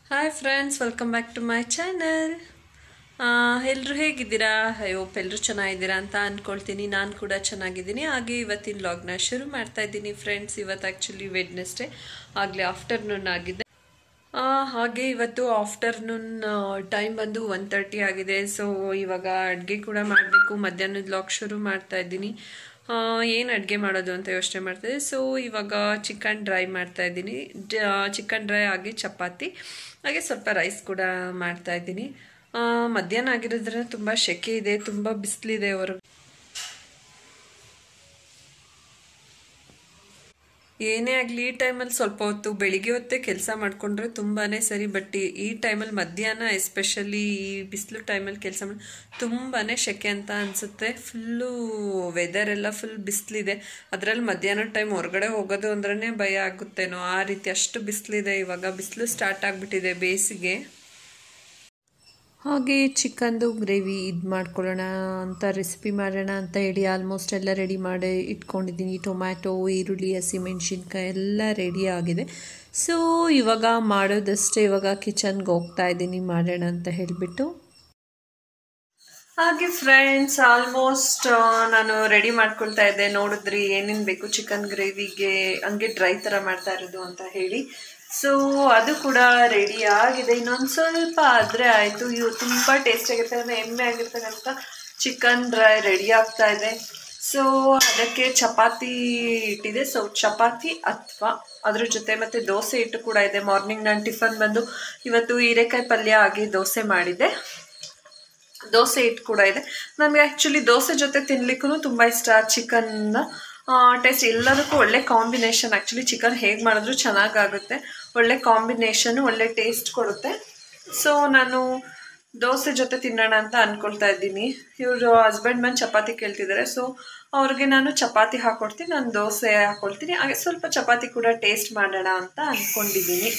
hi friends welcome back to my channel ಎಲ್ಲರೂ ಹೇಗಿದ್ದೀರಾ I hope ಎಲ್ಲರೂ ಚೆನ್ನಾಗಿದ್ದೀರಾ ಅಂತ ಅಂದ್ಕೊಳ್ತೀನಿ ನಾನು ಕೂಡ ಚೆನ್ನಾಗಿದ್ದೀನಿ ಹಾಗೆ ಇವತ್ತಿನ ಲಾಗ್ನ ಶುರು ಮಾಡ್ತಾ ಇದ್ದೀನಿ ಫ್ರೆಂಡ್ಸ್ ಇವತ್ತು ಆ್ಯಕ್ಚುಲಿ ವೆಡ್ನೆಸ್ಡೇ ಆಗಲೇ ಆಫ್ಟರ್ನೂನ್ ಆಗಿದೆ ಆ, ಹಾಗೆ ಇವತ್ತು ಆಫ್ಟರ್ನೂನ್ ಟೈಮ್ ಬಂದು ಒನ್ ತರ್ಟಿ ಆಗಿದೆ ಸೊ ಇವಾಗ ಅಡುಗೆ ಕೂಡ ಮಾಡಬೇಕು ಮಧ್ಯಾಹ್ನದ ಲಾಗ್ ಶುರು ಮಾಡ್ತಾ ಇದ್ದೀನಿ ಏನು ಅಡುಗೆ ಮಾಡೋದು ಅಂತ ಯೋಚನೆ ಮಾಡ್ತಾಯಿದ್ದೆ ಸೊ ಇವಾಗ ಚಿಕನ್ ಡ್ರೈ ಮಾಡ್ತಾ ಇದ್ದೀನಿ ಚಿಕನ್ ಡ್ರೈ ಹಾಗೆ ಚಪಾತಿ ಹಾಗೆ ಸ್ವಲ್ಪ ರೈಸ್ ಕೂಡ ಮಾಡ್ತಾ ಇದ್ದೀನಿ ಆ, ಮಧ್ಯಾಹ್ನ ಆಗಿರೋದ್ರಿಂದ ತುಂಬ ಸೆಕೆ ಇದೆ ತುಂಬ ಬಿಸಿಲಿದೆ ಹೊರಗೆ ಏನೇ ಆಗಲಿ ಈ ಟೈಮಲ್ಲಿ ಸ್ವಲ್ಪ ಹೊತ್ತು ಬೆಳಿಗ್ಗೆ ಹೊತ್ತೇ ಕೆಲಸ ಮಾಡಿಕೊಂಡ್ರೆ ತುಂಬಾ ಸರಿ ಬಟ್ ಈ- ಈ ಟೈಮಲ್ಲಿ ಮಧ್ಯಾಹ್ನ ಎಸ್ಪೆಷಲಿ ಈ ಬಿಸಿಲು ಟೈಮಲ್ಲಿ ಕೆಲಸ ಮಾಡಿ ತುಂಬಾ ಸೆಕೆ ಅಂತ ಅನಿಸುತ್ತೆ ಫುಲ್ಲು ವೆದರ್ ಎಲ್ಲ ಫುಲ್ ಬಿಸಿಲಿದೆ ಅದರಲ್ಲಿ ಮಧ್ಯಾಹ್ನ ಟೈಮ್ ಹೊರಗಡೆ ಹೋಗೋದು ಅಂದ್ರೇ ಭಯ ಆಗುತ್ತೇನೋ ಆ ರೀತಿ ಅಷ್ಟು ಬಿಸಿಲಿದೆ ಇವಾಗ ಬಿಸಿಲು ಸ್ಟಾರ್ಟ್ ಆಗಿಬಿಟ್ಟಿದೆ ಬೇಸಿಗೆ ಹಾಗೆ ಚಿಕನ್ದು ಗ್ರೇವಿ ಇದು ಮಾಡ್ಕೊಳ್ಳೋಣ ಅಂತ ರೆಸಿಪಿ ಮಾಡೋಣ ಅಂತ ಹೇಳಿ ಆಲ್ಮೋಸ್ಟ್ ಎಲ್ಲ ರೆಡಿ ಮಾಡಿ ಇಟ್ಕೊಂಡಿದ್ದೀನಿ ಟೊಮ್ಯಾಟೊ ಈರುಳ್ಳಿ ಹಸಿಮೆಣ್ಸಿನ್ಕಾಯಿ ಎಲ್ಲ ರೆಡಿ ಆಗಿದೆ ಸೊ ಇವಾಗ ಮಾಡೋದಷ್ಟೇ ಇವಾಗ ಕಿಚನ್ಗೆ ಹೋಗ್ತಾ ಇದ್ದೀನಿ ಮಾಡೋಣ ಅಂತ ಹೇಳಿಬಿಟ್ಟು ಹಾಗೆ ಫ್ರೆಂಡ್ಸ್ ಆಲ್ಮೋಸ್ಟ್ ನಾನು ರೆಡಿ ಮಾಡ್ಕೊಳ್ತಾ ಇದ್ದೆ ನೋಡಿದ್ರಿ ಏನೇನು ಬೇಕು ಚಿಕನ್ ಗ್ರೇವಿಗೆ ಹಂಗೆ ಡ್ರೈ ಥರ ಮಾಡ್ತಾ ಇರೋದು ಅಂತ ಹೇಳಿ ಸೊ ಅದು ಕೂಡ ರೆಡಿ ಆಗಿದೆ ಇನ್ನೊಂದು ಸ್ವಲ್ಪ ಆದರೆ ಆಯಿತು ಇವು ತುಂಬ ಟೇಸ್ಟ್ ಆಗಿರ್ತಕ್ಕಂಥ ಎಮ್ಮೆ ಆಗಿರ್ತಕ್ಕಂಥ ಚಿಕನ್ ಡ್ರೈ ರೆಡಿ ಆಗ್ತಾ ಇದೆ ಸೊ ಅದಕ್ಕೆ ಚಪಾತಿ ಇಟ್ಟಿದೆ ಸೊ ಚಪಾತಿ ಅಥವಾ ಅದ್ರ ಜೊತೆ ಮತ್ತೆ ದೋಸೆ ಹಿಟ್ಟು ಕೂಡ ಇದೆ ಮಾರ್ನಿಂಗ್ ನಾನು ಟಿಫನ್ ಬಂದು ಇವತ್ತು ಹೀರೆಕಾಯಿ ಪಲ್ಯ ಆಗಿ ದೋಸೆ ಮಾಡಿದ್ದೆ ದೋಸೆ ಹಿಟ್ಟು ಕೂಡ ಇದೆ ನನಗೆ ಆ್ಯಕ್ಚುಲಿ ದೋಸೆ ಜೊತೆ ತಿನ್ಲಿಕ್ಕೂ ತುಂಬ ಇಷ್ಟ ಚಿಕನ್ನ ಟೇಸ್ಟ್ ಎಲ್ಲದಕ್ಕೂ ಒಳ್ಳೆ ಕಾಂಬಿನೇಷನ್ ಆ್ಯಕ್ಚುಲಿ ಚಿಕನ್ ಹೇಗೆ ಮಾಡಿದ್ರು ಚೆನ್ನಾಗಾಗುತ್ತೆ ಒಳ್ಳೆ ಕಾಂಬಿನೇಷನ್ ಒಳ್ಳೆ ಟೇಸ್ಟ್ ಕೊಡುತ್ತೆ ಸೊ ನಾನು ದೋಸೆ ಜೊತೆ ತಿನ್ನೋಣ ಅಂತ ಅಂದ್ಕೊಳ್ತಾ ಇದ್ದೀನಿ ಇವರು ಹಸ್ಬೆಂಡ್ ಬಂದು ಚಪಾತಿ ಕೇಳ್ತಿದ್ದಾರೆ ಸೊ ಅವ್ರಿಗೆ ನಾನು ಚಪಾತಿ ಹಾಕ್ಕೊಡ್ತೀನಿ ನಾನು ದೋಸೆ ಹಾಕ್ಕೊಳ್ತೀನಿ ಹಾಗೆ ಸ್ವಲ್ಪ ಚಪಾತಿ ಕೂಡ ಟೇಸ್ಟ್ ಮಾಡೋಣ ಅಂತ ಅಂದ್ಕೊಂಡಿದ್ದೀನಿ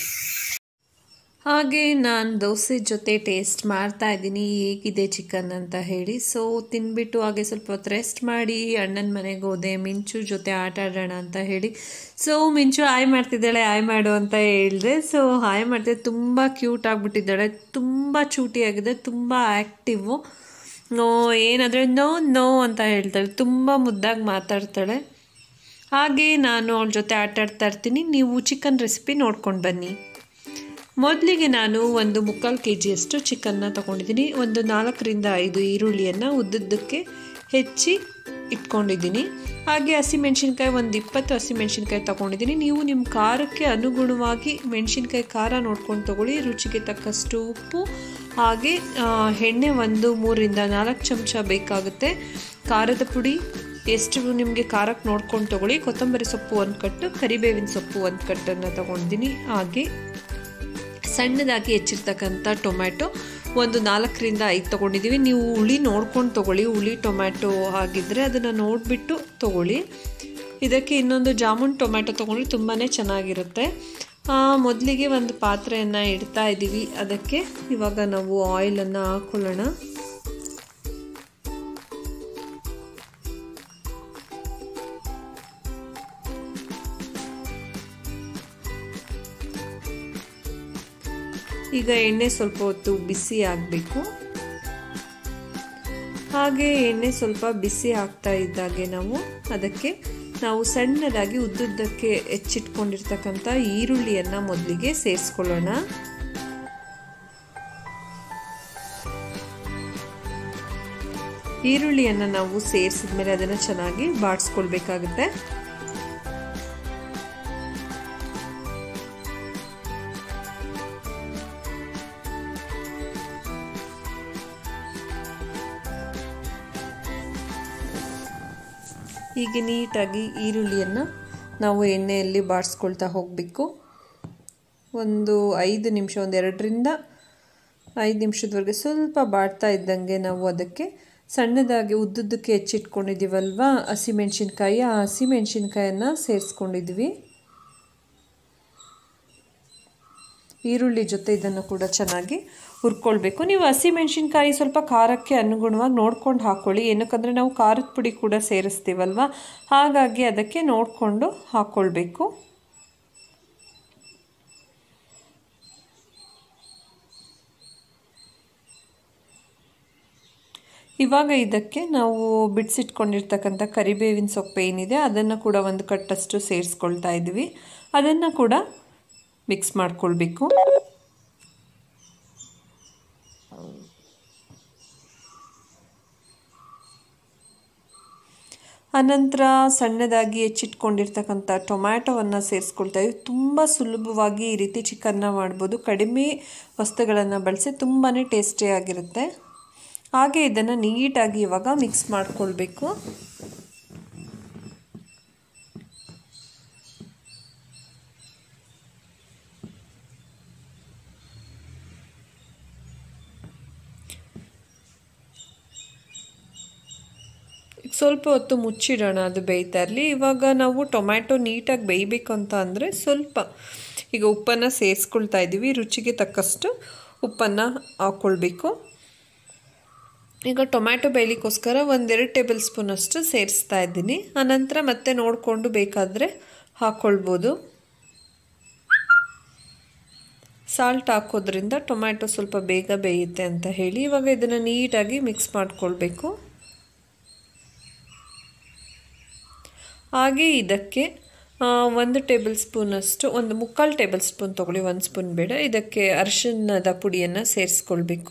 ಹಾಗೆ ನಾನು ದೋಸೆ ಜೊತೆ ಟೇಸ್ಟ್ ಮಾಡ್ತಾ ಇದ್ದೀನಿ ಹೇಗಿದೆ ಚಿಕನ್ ಅಂತ ಹೇಳಿ ಸೊ ತಿನ್ಬಿಟ್ಟು ಹಾಗೆ ಸ್ವಲ್ಪ ಹೊತ್ತು ರೆಸ್ಟ್ ಮಾಡಿ ಅಣ್ಣನ ಮನೆಗೆ ಹೋದೆ ಮಿಂಚು ಜೊತೆ ಆಟ ಆಡೋಣ ಅಂತ ಹೇಳಿ ಸೊ ಮಿಂಚು ಹಾಯ್ ಮಾಡ್ತಿದ್ದಾಳೆ ಹಾಯ್ ಮಾಡು ಅಂತ ಹೇಳಿದೆ ಸೊ ಹಾಯ್ ಮಾಡ್ತಿದ್ದೆ ತುಂಬ ಕ್ಯೂಟ್ ಆಗಿಬಿಟ್ಟಿದ್ದಾಳೆ ತುಂಬ ಚೂಟಿಯಾಗಿದೆ ತುಂಬ ಆ್ಯಕ್ಟಿವು ನೋ ಏನಾದರೆ ನೋ ನೋ ಅಂತ ಹೇಳ್ತಾಳೆ ತುಂಬ ಮುದ್ದಾಗಿ ಮಾತಾಡ್ತಾಳೆ ಹಾಗೆ ನಾನು ಅವಳ ಜೊತೆ ಆಟ ಆಡ್ತಾ ಇರ್ತೀನಿ ನೀವು ಚಿಕನ್ ರೆಸಿಪಿ ನೋಡ್ಕೊಂಡು ಬನ್ನಿ ಮೊದಲಿಗೆ ನಾನು ಒಂದು ಮುಕ್ಕಾಲು ಕೆ ಜಿಯಷ್ಟು ಚಿಕನ್ನ ತೊಗೊಂಡಿದ್ದೀನಿ ಒಂದು ನಾಲ್ಕರಿಂದ ಐದು ಈರುಳ್ಳಿಯನ್ನು ಉದ್ದುದ್ದಕ್ಕೆ ಹೆಚ್ಚಿ ಇಟ್ಕೊಂಡಿದ್ದೀನಿ ಹಾಗೆ ಹಸಿಮೆಣ್ಸಿನ್ಕಾಯಿ ಒಂದು ಇಪ್ಪತ್ತು ಹಸಿಮೆಣ್ಸಿನ್ಕಾಯಿ ತೊಗೊಂಡಿದ್ದೀನಿ ನೀವು ನಿಮ್ಮ ಖಾರಕ್ಕೆ ಅನುಗುಣವಾಗಿ ಮೆಣಸಿನ್ಕಾಯಿ ಖಾರ ನೋಡ್ಕೊಂಡು ತೊಗೊಳ್ಳಿ ರುಚಿಗೆ ತಕ್ಕಷ್ಟು ಉಪ್ಪು ಹಾಗೆ ಆ, ಎಣ್ಣೆ ಒಂದು ಮೂರಿಂದ ನಾಲ್ಕು ಚಮಚ ಬೇಕಾಗುತ್ತೆ ಖಾರದ ಪುಡಿ ಎಷ್ಟು ನಿಮಗೆ ಖಾರಕ್ಕೆ ನೋಡ್ಕೊಂಡು ತೊಗೊಳ್ಳಿ ಕೊತ್ತಂಬರಿ ಸೊಪ್ಪು ಒಂದು ಕಟ್ಟು ಕರಿಬೇವಿನ ಸೊಪ್ಪು ಒಂದು ಕಟ್ಟನ್ನು ತೊಗೊಂಡಿದ್ದೀನಿ ಹಾಗೆ ಸಣ್ಣದಾಗಿ ಹೆಚ್ಚಿರ್ತಕ್ಕಂಥ ಟೊಮ್ಯಾಟೊ ಒಂದು ನಾಲ್ಕರಿಂದ ಐದು ತೊಗೊಂಡಿದ್ದೀವಿ ನೀವು ಹುಳಿ ನೋಡ್ಕೊಂಡು ತೊಗೊಳ್ಳಿ ಹುಳಿ ಟೊಮ್ಯಾಟೊ ಆಗಿದ್ದರೆ ಅದನ್ನು ನೋಡಿಬಿಟ್ಟು ತೊಗೊಳ್ಳಿ ಇದಕ್ಕೆ ಇನ್ನೊಂದು ಜಾಮೂನ್ ಟೊಮ್ಯಾಟೊ ತೊಗೊಂಡ್ರೆ ತುಂಬಾ ಚೆನ್ನಾಗಿರುತ್ತೆ ಮೊದಲಿಗೆ ಒಂದು ಪಾತ್ರೆಯನ್ನು ಇಡ್ತಾ ಇದ್ದೀವಿ ಅದಕ್ಕೆ ಇವಾಗ ನಾವು ಆಯಿಲನ್ನು ಹಾಕ್ಕೊಳ್ಳೋಣ ಈಗ ಎಣ್ಣೆ ಸ್ವಲ್ಪ ಹೊತ್ತು ಬಿಸಿ ಆಗಬೇಕು ಹಾಗೆ ಎಣ್ಣೆ ಸ್ವಲ್ಪ ಬಿಸಿ ಆಗ್ತಾ ಇದ್ದಾಗೆ ನಾವು ಅದಕ್ಕೆ ನಾವು ಸಣ್ಣದಾಗಿ ಉದ್ದುದ್ದಕ್ಕೆ ಹೆಚ್ಚಿಟ್ಕೊಂಡಿರ್ತಕ್ಕಂಥ ಈರುಳ್ಳಿಯನ್ನು ಮೊದಲಿಗೆ ಸೇರಿಸ್ಕೊಳ್ಳೋಣ ಈರುಳ್ಳಿಯನ್ನು ನಾವು ಸೇರಿಸಿದ ಮೇಲೆ ಅದನ್ನು ಚೆನ್ನಾಗಿ ಬಾಡಿಸ್ಕೊಳ್ಬೇಕಾಗುತ್ತೆ ಹೀಗೆ ನೀಟಾಗಿ ಈರುಳ್ಳಿಯನ್ನು ನಾವು ಎಣ್ಣೆಯಲ್ಲಿ ಬಾಡಿಸ್ಕೊಳ್ತಾ ಹೋಗಬೇಕು ಒಂದು ಐದು ನಿಮಿಷ ಒಂದು ಎರಡರಿಂದ ಐದು ನಿಮಿಷದವರೆಗೆ ಸ್ವಲ್ಪ ಬಾಡ್ತಾ ಇದ್ದಂಗೆ ನಾವು ಅದಕ್ಕೆ ಸಣ್ಣದಾಗಿ ಉದ್ದುದ್ದಕ್ಕೆ ಹೆಚ್ಚಿಟ್ಕೊಂಡಿದ್ದೀವಲ್ವ ಹಸಿಮೆಣ್ಸಿನ್ಕಾಯಿ ಆ ಹಸಿಮೆಣ್ಸಿನ್ಕಾಯನ್ನು ಸೇರಿಸ್ಕೊಂಡಿದ್ವಿ ಈರುಳ್ಳಿ ಜೊತೆ ಇದನ್ನು ಕೂಡ ಚೆನ್ನಾಗಿ ಹುರ್ಕೊಳ್ಬೇಕು ನೀವು ಹಸಿಮೆಣ್ಸಿನ್ಕಾಯಿ ಸ್ವಲ್ಪ ಖಾರಕ್ಕೆ ಅನುಗುಣವಾಗಿ ನೋಡ್ಕೊಂಡು ಹಾಕ್ಕೊಳ್ಳಿ ಏನಕ್ಕಂದರೆ ನಾವು ಖಾರದ ಪುಡಿ ಕೂಡ ಸೇರಿಸ್ತೀವಲ್ವ ಹಾಗಾಗಿ ಅದಕ್ಕೆ ನೋಡಿಕೊಂಡು ಹಾಕ್ಕೊಳ್ಬೇಕು ಇವಾಗ ಇದಕ್ಕೆ ನಾವು ಬಿಡಿಸಿಟ್ಕೊಂಡಿರ್ತಕ್ಕಂಥ ಕರಿಬೇವಿನ ಸೊಪ್ಪು ಏನಿದೆ ಅದನ್ನು ಕೂಡ ಒಂದು ಕಟ್ಟಷ್ಟು ಸೇರಿಸ್ಕೊಳ್ತಾ ಇದ್ವಿ ಅದನ್ನು ಕೂಡ ಮಿಕ್ಸ್ ಮಾಡ್ಕೊಳ್ಬೇಕು ಅನಂತರ ಸಣ್ಣದಾಗಿ ಹೆಚ್ಚಿಟ್ಕೊಂಡಿರ್ತಕ್ಕಂಥ ಟೊಮ್ಯಾಟೊವನ್ನು ಸೇರಿಸ್ಕೊಳ್ತಾ ಇದ್ವಿ ತುಂಬ ಸುಲಭವಾಗಿ ಈ ರೀತಿ ಚಿಕನ್ನ ಮಾಡ್ಬೋದು ಕಡಿಮೆ ವಸ್ತುಗಳನ್ನು ಬಳಸಿ ತುಂಬಾ ಟೇಸ್ಟಿಯಾಗಿರುತ್ತೆ ಹಾಗೆ ಇದನ್ನು ನೀಟಾಗಿ ಇವಾಗ ಮಿಕ್ಸ್ ಮಾಡಿಕೊಳ್ಬೇಕು ಸ್ವಲ್ಪ ಹೊತ್ತು ಮುಚ್ಚಿಡೋಣ ಅದು ಬೇಯ್ತಾ ಇರಲಿ ಇವಾಗ ನಾವು ಟೊಮ್ಯಾಟೊ ನೀಟಾಗಿ ಬೇಯಬೇಕು ಅಂತ ಅಂದರೆ ಸ್ವಲ್ಪ ಈಗ ಉಪ್ಪನ್ನು ಸೇರಿಸ್ಕೊಳ್ತಾ ಇದ್ದೀವಿ ರುಚಿಗೆ ತಕ್ಕಷ್ಟು ಉಪ್ಪನ್ನು ಹಾಕ್ಕೊಳ್ಬೇಕು ಈಗ ಟೊಮ್ಯಾಟೊ ಬೇಯಲಿಕ್ಕೋಸ್ಕರ ಒಂದೆರಡು ಟೇಬಲ್ ಸ್ಪೂನಷ್ಟು ಸೇರಿಸ್ತಾ ಇದ್ದೀನಿ ಆನಂತರ ಮತ್ತೆ ನೋಡಿಕೊಂಡು ಬೇಕಾದರೆ ಹಾಕ್ಕೊಳ್ಬೋದು ಸಾಲ್ಟ್ ಹಾಕೋದ್ರಿಂದ ಟೊಮ್ಯಾಟೊ ಸ್ವಲ್ಪ ಬೇಗ ಬೇಯುತ್ತೆ ಅಂತ ಹೇಳಿ ಇವಾಗ ಇದನ್ನು ನೀಟಾಗಿ ಮಿಕ್ಸ್ ಮಾಡಿಕೊಳ್ಬೇಕು ಹಾಗೆ ಇದಕ್ಕೆ ಒಂದು ಟೇಬಲ್ ಸ್ಪೂನಷ್ಟು ಒಂದು ಮುಕ್ಕಾಲು ಟೇಬಲ್ ಸ್ಪೂನ್ ತೊಗೊಳ್ಳಿ ಒಂದು ಸ್ಪೂನ್ ಬೇಡ ಇದಕ್ಕೆ ಅರಿಶಿಣದ ಪುಡಿಯನ್ನು ಸೇರಿಸ್ಕೊಳ್ಬೇಕು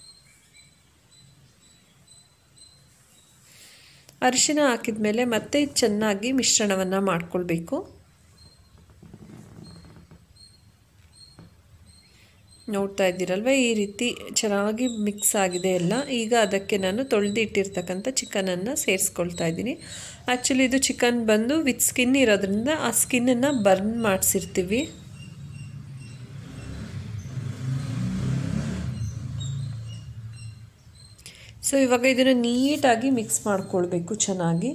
ಅರಿಶಿನ ಹಾಕಿದ ಮೇಲೆ ಮತ್ತೆ ಚೆನ್ನಾಗಿ ಮಿಶ್ರಣವನ್ನು ಮಾಡ್ಕೊಳ್ಬೇಕು ನೋಡ್ತಾ ಇದ್ದೀರಲ್ವ ಈ ರೀತಿ ಚೆನ್ನಾಗಿ ಮಿಕ್ಸ್ ಆಗಿದೆ ಎಲ್ಲ ಈಗ ಅದಕ್ಕೆ ನಾನು ತೊಳೆದು ಇಟ್ಟಿರ್ತಕ್ಕಂಥ ಚಿಕನನ್ನು ಸೇರಿಸ್ಕೊಳ್ತಾ ಇದ್ದೀನಿ ಆ್ಯಕ್ಚುಲಿ ಇದು ಚಿಕನ್ ಬಂದು ವಿತ್ ಸ್ಕಿನ್ ಇರೋದ್ರಿಂದ ಆ ಸ್ಕಿನ್ನನ್ನು ಬರ್ನ್ ಮಾಡಿಸಿರ್ತೀವಿ ಸೊ ಇವಾಗ ಇದನ್ನು ನೀಟಾಗಿ ಮಿಕ್ಸ್ ಮಾಡ್ಕೊಳ್ಬೇಕು ಚೆನ್ನಾಗಿ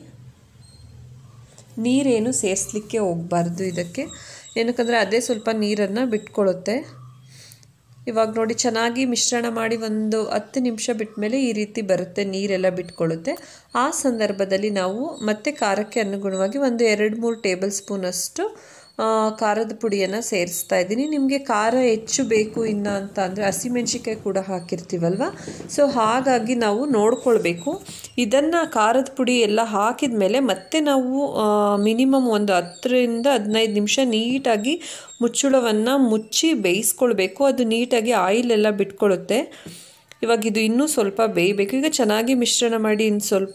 ನೀರೇನು ಸೇರಿಸ್ಲಿಕ್ಕೆ ಹೋಗಬಾರ್ದು ಇದಕ್ಕೆ ಏನಕ್ಕಂದರೆ ಅದೇ ಸ್ವಲ್ಪ ನೀರನ್ನು ಬಿಟ್ಕೊಳ್ಳುತ್ತೆ ಇವಾಗ ನೋಡಿ ಚೆನ್ನಾಗಿ ಮಿಶ್ರಣ ಮಾಡಿ ಒಂದು ಹತ್ತು ನಿಮಿಷ ಬಿಟ್ಟ ಮೇಲೆ ಈ ರೀತಿ ಬರುತ್ತೆ ನೀರೆಲ್ಲ ಬಿಟ್ಕೊಳ್ಳುತ್ತೆ ಆ ಸಂದರ್ಭದಲ್ಲಿ ನಾವು ಮತ್ತೆ ಖಾರಕ್ಕೆ ಅನುಗುಣವಾಗಿ ಒಂದು ಎರಡು ಮೂರು ಟೇಬಲ್ ಸ್ಪೂನಷ್ಟು ಖಾರದ ಪುಡಿಯನ್ನು ಸೇರಿಸ್ತಾ ಇದ್ದೀನಿ ನಿಮಗೆ ಖಾರ ಹೆಚ್ಚು ಬೇಕು ಇನ್ನು ಅಂತ ಅಂದರೆ ಹಸಿಮೆಣ್ಸಿಕಾಯಿ ಕೂಡ ಹಾಕಿರ್ತೀವಲ್ವ ಸೊ ಹಾಗಾಗಿ ನಾವು ನೋಡ್ಕೊಳ್ಬೇಕು ಇದನ್ನು ಖಾರದ ಪುಡಿ ಎಲ್ಲ ಹಾಕಿದ ಮೇಲೆ ಮತ್ತೆ ನಾವು ಮಿನಿಮಮ್ ಒಂದು ಹತ್ತರಿಂದ ಹದಿನೈದು ನಿಮಿಷ ನೀಟಾಗಿ ಮುಚ್ಚಳವನ್ನು ಮುಚ್ಚಿ ಬೇಯಿಸ್ಕೊಳ್ಬೇಕು ಅದು ನೀಟಾಗಿ ಆಯಿಲ್ ಎಲ್ಲ ಬಿಟ್ಕೊಳ್ಳುತ್ತೆ ಇವಾಗ ಇದು ಇನ್ನೂ ಸ್ವಲ್ಪ ಬೇಯಬೇಕು ಈಗ ಚೆನ್ನಾಗಿ ಮಿಶ್ರಣ ಮಾಡಿ ಇನ್ನು ಸ್ವಲ್ಪ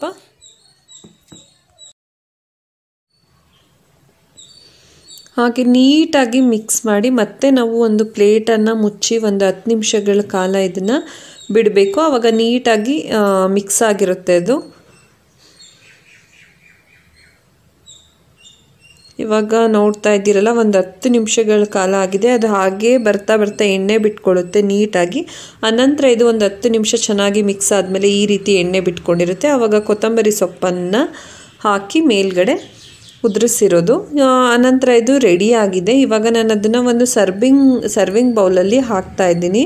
ಹಾಗೆ ನೀಟಾಗಿ ಮಿಕ್ಸ್ ಮಾಡಿ ಮತ್ತೆ ನಾವು ಒಂದು ಪ್ಲೇಟನ್ನು ಮುಚ್ಚಿ ಒಂದು ಹತ್ತು ನಿಮಿಷಗಳ ಕಾಲ ಇದನ್ನು ಬಿಡಬೇಕು ಆವಾಗ ನೀಟಾಗಿ ಮಿಕ್ಸ್ ಆಗಿರುತ್ತೆ ಅದು ಇವಾಗ ನೋಡ್ತಾ ಇದ್ದೀರಲ್ಲ ಒಂದು ಹತ್ತು ನಿಮಿಷಗಳ ಕಾಲ ಆಗಿದೆ ಅದು ಹಾಗೇ ಬರ್ತಾ ಬರ್ತಾ ಎಣ್ಣೆ ಬಿಟ್ಕೊಳ್ಳುತ್ತೆ ನೀಟಾಗಿ ಅನಂತರ ಇದು ಒಂದು ಹತ್ತು ನಿಮಿಷ ಚೆನ್ನಾಗಿ ಮಿಕ್ಸ್ ಆದಮೇಲೆ ಈ ರೀತಿ ಎಣ್ಣೆ ಬಿಟ್ಕೊಂಡಿರುತ್ತೆ ಆವಾಗ ಕೊತ್ತಂಬರಿ ಸೊಪ್ಪನ್ನು ಹಾಕಿ ಮೇಲ್ಗಡೆ ಉದುರಿಸಿರೋದು ಅನಂತರ ಇದು ರೆಡಿ ಆಗಿದೆ ಇವಾಗ ನಾನು ಅದನ್ನು ಒಂದು ಸರ್ವಿಂಗ್ ಸರ್ವಿಂಗ್ ಬೌಲಲ್ಲಿ ಹಾಕ್ತಾ ಇದ್ದೀನಿ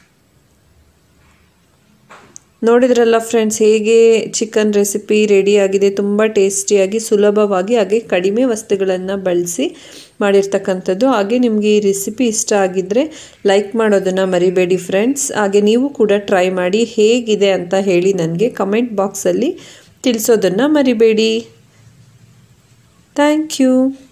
ನೋಡಿದ್ರಲ್ಲ ಫ್ರೆಂಡ್ಸ್ ಹೇಗೆ ಚಿಕನ್ ರೆಸಿಪಿ ರೆಡಿಯಾಗಿದೆ ತುಂಬ ಟೇಸ್ಟಿಯಾಗಿ ಸುಲಭವಾಗಿ ಹಾಗೆ ಕಡಿಮೆ ವಸ್ತುಗಳನ್ನು ಬಳಸಿ ಮಾಡಿರ್ತಕ್ಕಂಥದ್ದು ಹಾಗೆ ನಿಮಗೆ ಈ ರೆಸಿಪಿ ಇಷ್ಟ ಆಗಿದ್ದರೆ ಲೈಕ್ ಮಾಡೋದನ್ನು ಮರಿಬೇಡಿ ಫ್ರೆಂಡ್ಸ್ ಹಾಗೆ ನೀವು ಕೂಡ ಟ್ರೈ ಮಾಡಿ ಹೇಗಿದೆ ಅಂತ ಹೇಳಿ ನನಗೆ ಕಮೆಂಟ್ ಬಾಕ್ಸಲ್ಲಿ ತಿಳಿಸೋದನ್ನು ಮರಿಬೇಡಿ ಥ್ಯಾಂಕ್ ಯು